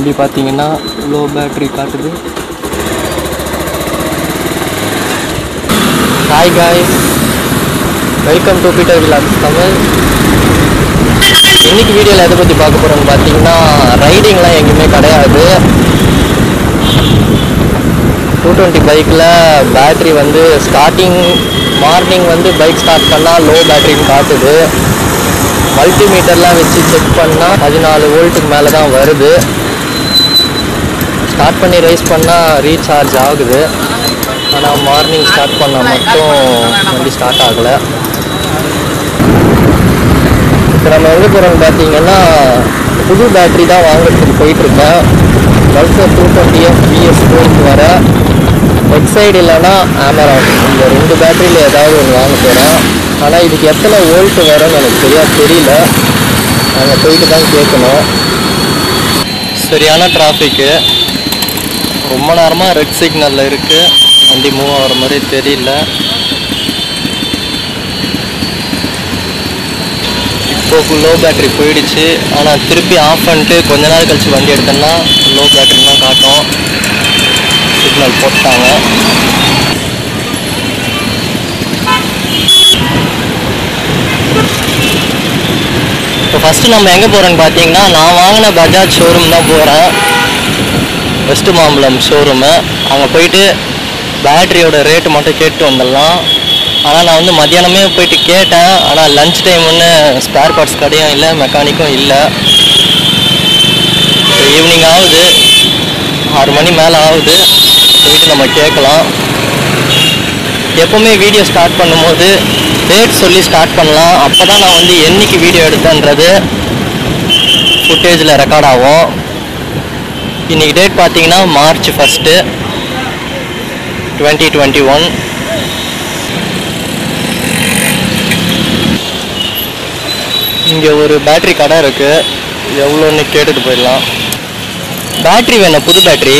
வண்டி பார்த்தீங்கன்னா low battery காட்டுது hi guys welcome to Peter vlogs Tamil இன்னைக்கு வீடியோவில் எதை பற்றி பார்க்க போகிறோம்னு பார்த்தீங்கன்னா ரைடிங்லாம் எங்கேயுமே கிடையாது டூ டுவெண்ட்டி பைக்கில் பேட்ரி வந்து ஸ்டார்டிங் மார்னிங் வந்து பைக் ஸ்டார்ட் பண்ணால் லோ பேட்டரின்னு காட்டுது மல்டிமீட்டர்லாம் வச்சு செக் பண்ணால் பதினாலு வோல்ட்டுக்கு மேலே தான் வருது ஸ்டார்ட் பண்ணி ரைஸ் பண்ணால் ரீசார்ஜ் ஆகுது ஆனால் மார்னிங் ஸ்டார்ட் பண்ணால் மட்டும் வண்டி ஸ்டார்ட் ஆகலை இப்போ நம்ம எங்கே போகிறோம்னு பார்த்தீங்கன்னா புது பேட்டரி தான் வாங்குறதுக்கு போயிட்டுருக்கேன் Pulsar two twenty F BS போயிட்டு வர எக்ஸைடு இல்லைன்னா ஆமரான் இந்த ரெண்டு பேட்டரியில் ஏதாவது ஒன்று வாங்க போகிறேன் ஆனால் இதுக்கு எத்தனை வோல்ட் வரும்னு எனக்கு சரியாக தெரியல அங்கே போயிட்டு தான் கேட்கணும் சரியான டிராஃபிக்கு ரொம்ப நேரமாக ரெட் சிக்னலில் இருக்குது வண்டி மூவ் ஆகிற மாதிரி தெரியல இப்போ லோ பேட்டரி போயிடுச்சு ஆனால் திருப்பி ஆஃப் பண்ணிட்டு கொஞ்ச நேரம் கழிச்சு வண்டி எடுத்தோம்னா லோ பேட்டரி தான் காட்டும் சிக்னல் போட்டாங்க இப்போ ஃபஸ்ட்டு நம்ம எங்கே போகிறோன்னு பார்த்தீங்கன்னா நான் வாங்கின பஜாஜ் ஷோரூம் தான் போகிறேன் வெஸ்ட் மாம்பலம் ஷோரூமு அங்கே போயிட்டு பேட்டரியோட ரேட்டு மட்டும் கேட்டு வந்துடலாம் ஆனால் நான் வந்து மத்தியானமே போயிட்டு கேட்டேன் ஆனால் லஞ்ச் டைம் ஒன்று ஸ்பேர் பார்ட்ஸ் கடையும் இல்லை மெக்கானிக்கும் இல்லை இப்போ ஈவினிங் ஆகுது ஆறு மணி மேலே ஆகுது போயிட்டு நம்ம கேட்கலாம் எப்போவுமே வீடியோ ஸ்டார்ட் பண்ணும்போது டேட் சொல்லி ஸ்டார்ட் பண்ணலாம் அப்போ தான் நான் வந்து என்னைக்கு வீடியோ எடுத்தேன்றது ஃபுட்டேஜில் ரெக்கார்ட் ஆகும் இன்றைக்கி டேட் பார்த்தீங்கன்னா March first twenty twenty one இங்கே ஒரு பேட்ரி கடை இருக்குது எவ்வளோன்னு கேட்டுட்டு போயிடலாம் பேட்ரி வேணும் புது பேட்ரி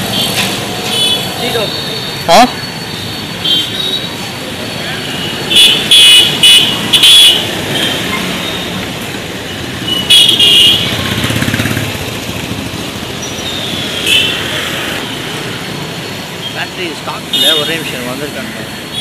ஆ பேட்டரி ஸ்டாக் இல்லை ஒரே நிமிஷம் வந்திருக்காங்க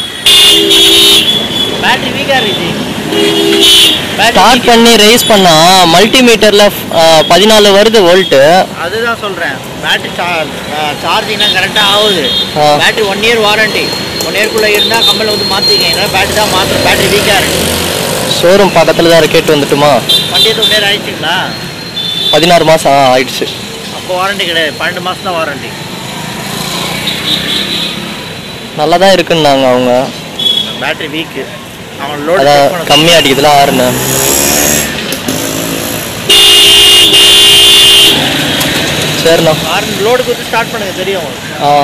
பேட்டரி வீக்காக இருக்குது ஸ்டார்ட் பண்ணி ரைஸ் பண்ணா மல்டிமீட்டரில் பதினாலு வருது வோல்ட்டு அதுதான் சொல்கிறேன் பேட்டரி சார்ஜிங்னா கரெக்டாக ஆகுது ஆ. Battery one year warranty one இயர்க்குள்ளே இருந்தால் கம்பெனியில் வந்து மாற்றிக்க ஏன்னா பேட்டரி தான் மாற்ற பேட்டரி வீக்காக இருக்கு ஷோரூம் பக்கத்தில் தான் கேட்டு வந்துட்டுமா வண்டி எதுவும் நேரம் ஆயிடுச்சுங்களா பதினாறு மாதம் ஆயிடுச்சு அப்போ வாரண்டி கிடையாது பன்னெண்டு மாதம் தான் வாரண்டி நல்லா தான் இருக்குன்னாங்க அவங்க பேட்டரி வீக்கு அவன் லோடு அதான் கம்மி அடிக்குதுல ஆறுன்னு சரிண்ணா ஆரன் லோடு கொடுத்து ஸ்டார்ட் பண்ணுங்க தெரியும் உங்களுக்கு. ஆ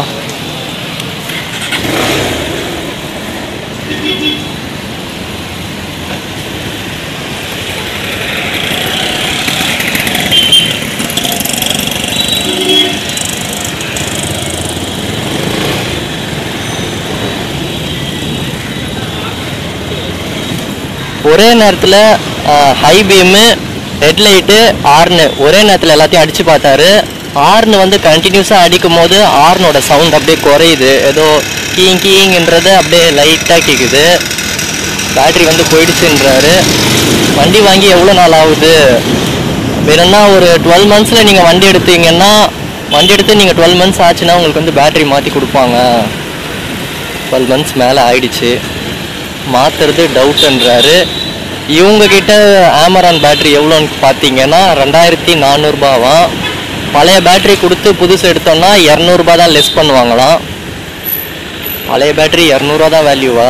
ஒரே நேரத்தில் ஹை பீமு ஹெட்லைட்டு ஆர்னு ஒரே நேரத்தில் எல்லாத்தையும் அடித்து பார்த்தாரு ஆர்னு வந்து கண்டினியூஸாக அடிக்கும் போது ஆர்னோட சவுண்ட் அப்படியே குறையுது ஏதோ கீங் கீங்ன்றது அப்படியே லைட்டாக கேட்குது பேட்டரி வந்து போயிடுச்சுன்றாரு வண்டி வாங்கி எவ்வளோ நாள் ஆகுது வேணும்னா ஒரு டுவெல் மந்த்ஸில் நீங்கள் வண்டி எடுத்தீங்கன்னா வண்டி எடுத்து நீங்கள் டுவெல் மந்த்ஸ் ஆச்சுன்னா உங்களுக்கு வந்து பேட்டரி மாற்றி கொடுப்பாங்க டுவெல் மந்த்ஸ் மேலே ஆயிடுச்சு மாற்றுறது டவுட்ன்றாரு இவங்க கிட்ட ஆமரான் பேட்டரி எவ்வளோன்னு பார்த்தீங்கன்னா ரெண்டாயிரத்தி நானூறுபாவாம் பழைய பேட்டரி கொடுத்து புதுசு எடுத்தோம்னா இரநூறுபா தான் லெஸ் பண்ணுவாங்களாம் பழைய பேட்டரி இரநூறுவா தான் வேல்யூவா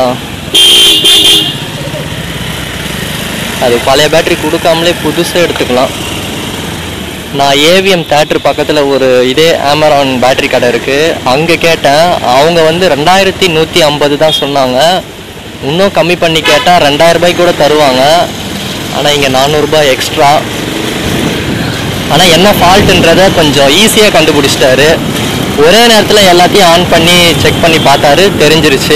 அது பழைய பேட்டரி கொடுக்காமலே புதுசு எடுத்துக்கலாம் நான் ஏவிஎம் தேட்டர் பக்கத்தில் ஒரு இதே ஆமரான் பேட்டரி கடை இருக்குது அங்கே கேட்டேன் அவங்க வந்து ரெண்டாயிரத்தி நூற்றி ஐம்பது தான் சொன்னாங்க இன்னும் கம்மி பண்ணி கேட்டால் ரெண்டாயிரம் ரூபாய்க்கு கூட தருவாங்க ஆனால் இங்கே நானூறுரூபா எக்ஸ்ட்ரா ஆனால் என்ன ஃபால்ட்டுன்றத கொஞ்சம் ஈஸியாக கண்டுபிடிச்சிட்டாரு ஒரே நேரத்தில் எல்லாத்தையும் ஆன் பண்ணி செக் பண்ணி பார்த்தாரு தெரிஞ்சிருச்சு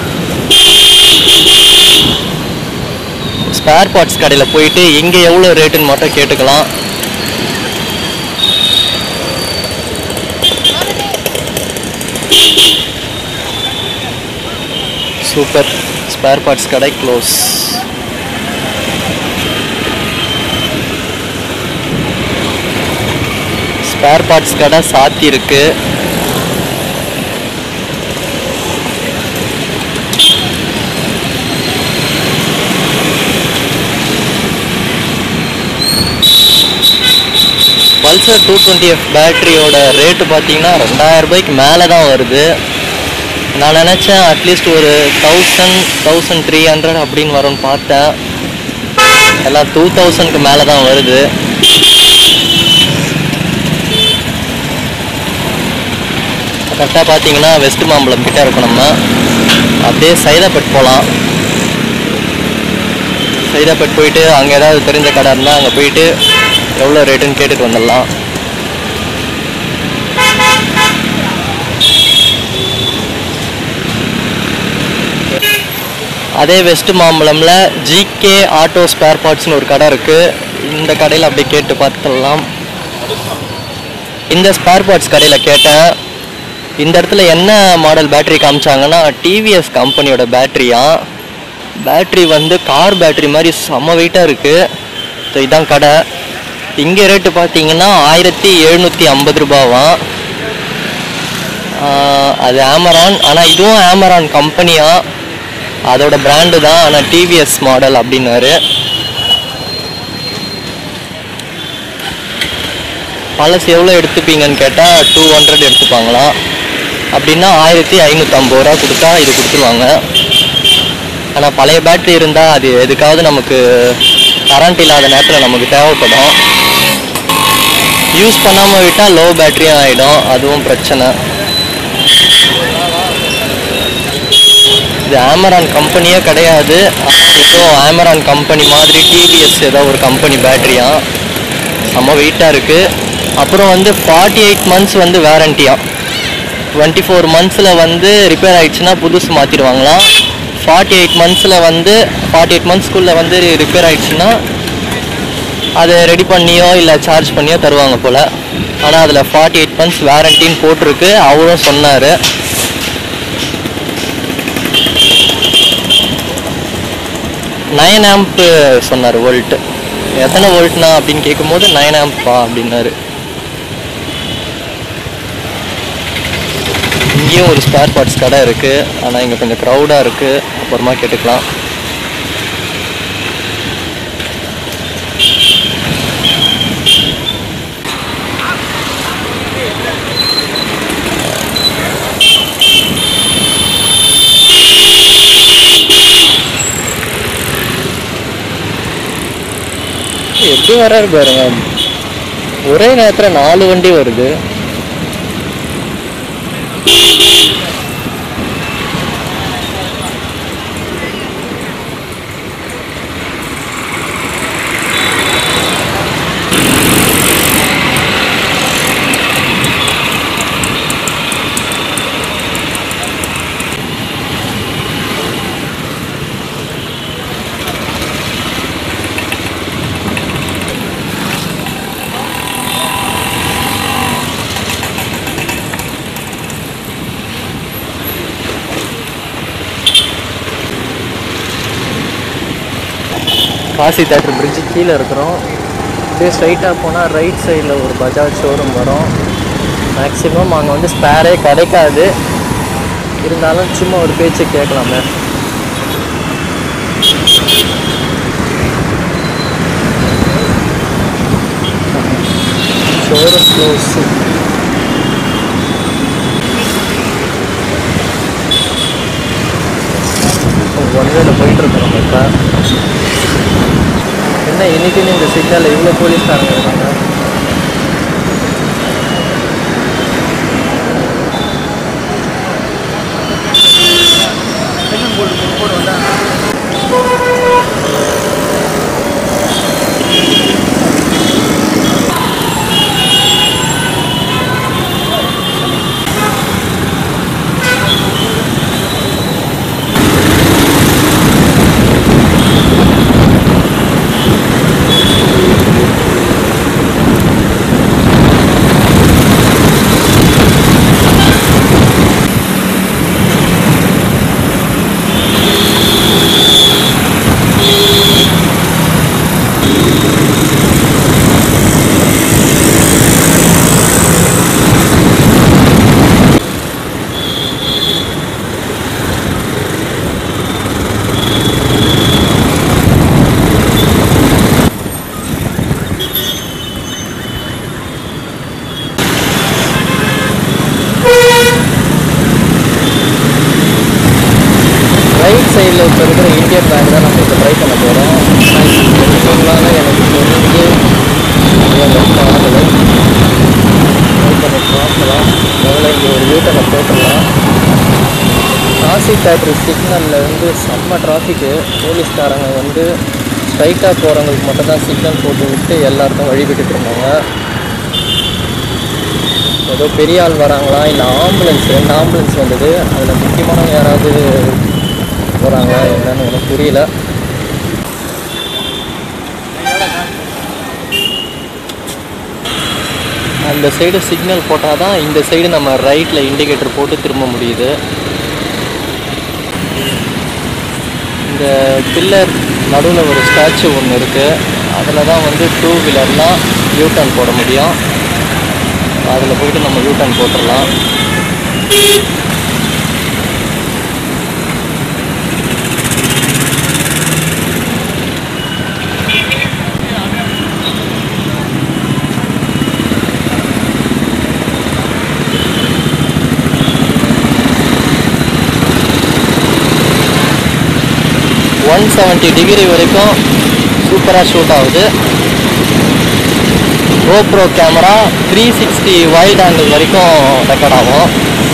ஸ்பேர் பார்ட்ஸ் கடையில் போயிட்டு இங்கே எவ்வளோ ரேட்டுன்னு மட்டும் கேட்டுக்கலாம் சூப்பர் ஸ்பேர் பார்ட்ஸ் கடை க்ளோஸ் ஸ்பேர் பார்ட்ஸ் கடை சாத்தி இருக்கு பல்சர் டூ டுவெண்ட்டி எஃப் பேட்டரியோட ரேட்டு பார்த்தீங்கன்னா ரெண்டாயிரம் ரூபாய்க்கு மேலே தான் வருது நான் நினச்சேன் அட்லீஸ்ட் ஒரு தௌசண்ட் தௌசண்ட் த்ரீ ஹண்ட்ரட் அப்படின்னு வரும்னு பார்த்தேன் எல்லாம் டூ தௌசண்ட்க்கு மேலே தான் வருது கரெக்டாக பார்த்தீங்கன்னா வெஸ்ட் மாம்பலம் கிட்ட இருக்கோம் நம்ம அப்படியே சைதாப்பேட் போகலாம் சைதாப்பேட் போயிட்டு அங்கே ஏதாவது தெரிஞ்ச கடை இருந்தால் அங்கே போயிட்டு எவ்வளோ ரேட்டுன்னு கேட்டுட்டு வந்துடலாம் அதே வெஸ்ட் மாம்பலம்ல ஜிகே ஆட்டோ ஸ்பேர் பார்ட்ஸ்னு ஒரு கடை இருக்குது இந்த கடையில் அப்படியே கேட்டு பார்த்துடலாம் இந்த ஸ்பேர் பார்ட்ஸ் கடையில் கேட்டேன் இந்த இடத்துல என்ன மாடல் பேட்டரி காமிச்சாங்கன்னா டிவிஎஸ் கம்பெனியோட பேட்டரியா பேட்டரி வந்து கார் பேட்டரி மாதிரி செம்ம வெயிட்டாக இருக்குது ஸோ இதான் கடை இங்கே ரேட்டு பார்த்தீங்கன்னா ஆயிரத்தி எழுநூற்றி ஐம்பது ரூபாவாம் ஆஹ் அது ஆமரான் ஆனால் இதுவும் ஆமரான் கம்பெனியா அதோட பிராண்டு தான் ஆனால் டிவிஎஸ் மாடல் அப்படின்னாரு பழசு எவ்வளோ எடுத்துப்பீங்கன்னு கேட்டால் டூ ஹண்ட்ரட் எடுத்துப்பாங்களாம் அப்படின்னா ஆயிரத்தி ஐநூற்றம்பது ரூபா கொடுத்தா இது கொடுத்துருவாங்க ஆனால் பழைய பேட்டரி இருந்தால் அது எதுக்காவது நமக்கு கரண்ட் இல்லாத நேரத்தில் நமக்கு தேவைப்படும் யூஸ் பண்ணாமல் விட்டால் லோ பேட்டரியும் ஆகிடும் அதுவும் பிரச்சனை இது ஆமரான் கம்பெனியே கிடையாது ஏதோ ஆமரான் கம்பெனி மாதிரி டிவிஎஸ் ஏதோ ஒரு கம்பெனி பேட்டரியா செம்ம வெயிட்டாக இருக்குது அப்புறம் வந்து ஃபார்ட்டி எயிட் மந்த்ஸ் வந்து வேரண்டியா டுவெண்ட்டி ஃபோர் மந்த்ஸில் வந்து ரிப்பேர் ஆயிடுச்சுன்னா புதுசு மாற்றிடுவாங்களாம் ஃபார்ட்டி எயிட் மந்த்ஸில் வந்து ஃபார்ட்டி எயிட் மந்த்ஸ்க்குள்ளே வந்து ரிப்பேர் ஆயிடுச்சுன்னா அதை ரெடி பண்ணியோ இல்லை சார்ஜ் பண்ணியோ தருவாங்க போல் ஆனால் அதில் ஃபார்ட்டி எயிட் மந்த்ஸ் வேரண்டின்னு போட்டிருக்கு அவரும் சொன்னார் நைன் ஆம்ப்பு சொன்னார் வோல்ட்டு எத்தனை வோல்ட்னா அப்படின்னு கேட்கும்போது நைன் ஆம்பா அப்படின்னாரு இங்கேயும் ஒரு ஸ்பேர் பார்ட்ஸ் கடை இருக்குது ஆனால் இங்கே கொஞ்சம் க்ரௌடாக இருக்குது அப்புறமா கேட்டுக்கலாம் எப்படி வராரு பாருங்க ஒரே நேரத்தில் நாலு வண்டி வருது காசி தேட்டர் பிரிட்ஜு கீழே இருக்கிறோம் அப்படியே ஸ்ட்ரைட்டாக போனால் ரைட் சைடில் ஒரு பஜாஜ் ஷோரூம் வரும் மேக்ஸிமம் அங்கே வந்து ஸ்பேரே கிடைக்காது இருந்தாலும் சும்மா ஒரு பேச்சு கேட்கலாமே ஷோரூம் க்ளோஸ் ஒன் வேல போயிட்டு இருக்கோம் நம்ம இப்போ என்ன இன்னைக்குன்னு இந்த சிக்னலில் இவ்வளோ போலீஸ்காரங்க இருக்காங்க இப்போ இருக்கிற இந்தியன் பேங்க் தான் நம்ம இப்போ ட்ரை பண்ண போகிறோம் ஆனால் எனக்கு தெரிஞ்சு இது ரொம்ப ஆகலை ட்ரை பண்ணி பார்க்கலாம் முதல்ல இங்கே ஒரு யூட்டனை போட்டுடலாம் காசி தேட்டர் சிக்னலில் இருந்து செம்ம டிராஃபிக்கு போலீஸ்காரங்க வந்து ஸ்ட்ரைட்டாக போகிறவங்களுக்கு மட்டும் தான் சிக்னல் போட்டு விட்டு எல்லாருக்கும் வழி விட்டுட்டு இருந்தாங்க ஏதோ பெரிய ஆள் வராங்களா இல்லை ஆம்புலன்ஸ் ரெண்டு ஆம்புலன்ஸ் வந்தது அதில் முக்கியமானவங்க யாராவது போகிறாங்களா என்னன்னு எனக்கு புரியல அந்த சைடு சிக்னல் போட்டால் தான் இந்த சைடு நம்ம ரைட்டில் இண்டிகேட்டர் போட்டு திரும்ப முடியுது இந்த பில்லர் நடுவில் ஒரு ஸ்டாச்சு ஒன்று இருக்குது அதில் தான் வந்து டூ வீலர்லாம் யூ டர்ன் போட முடியும் அதில் போயிட்டு நம்ம யூ டர்ன் போட்டுடலாம் ஒன் செவன்ட்டி டிகிரி வரைக்கும் சூப்பராக ஷூட் ஆகுது GoPro camera three sixty wide angle வரைக்கும் ரெக்கார்ட் ஆகும்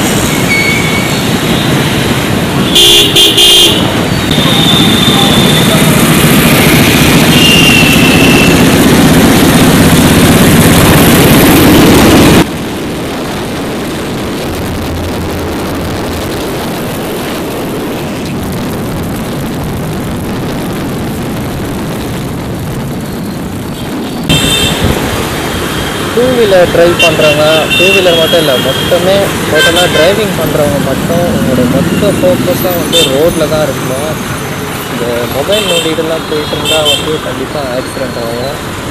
டூ வீலர் டிரைவ் பண்ணுறவங்க டூ வீலர் மட்டும் இல்லை மொத்தமே டோட்டலாக டிரைவிங் பண்ணுறவங்க மட்டும் உங்களோட மொத்த ஃபோக்கஸாக வந்து ரோட்டில் தான் இருக்கணும் இந்த மொபைல் நோண்டிட்டுலாம் போயிட்டு இருந்தால் வந்து கண்டிப்பாக ஆக்சிடென்ட் ஆகும்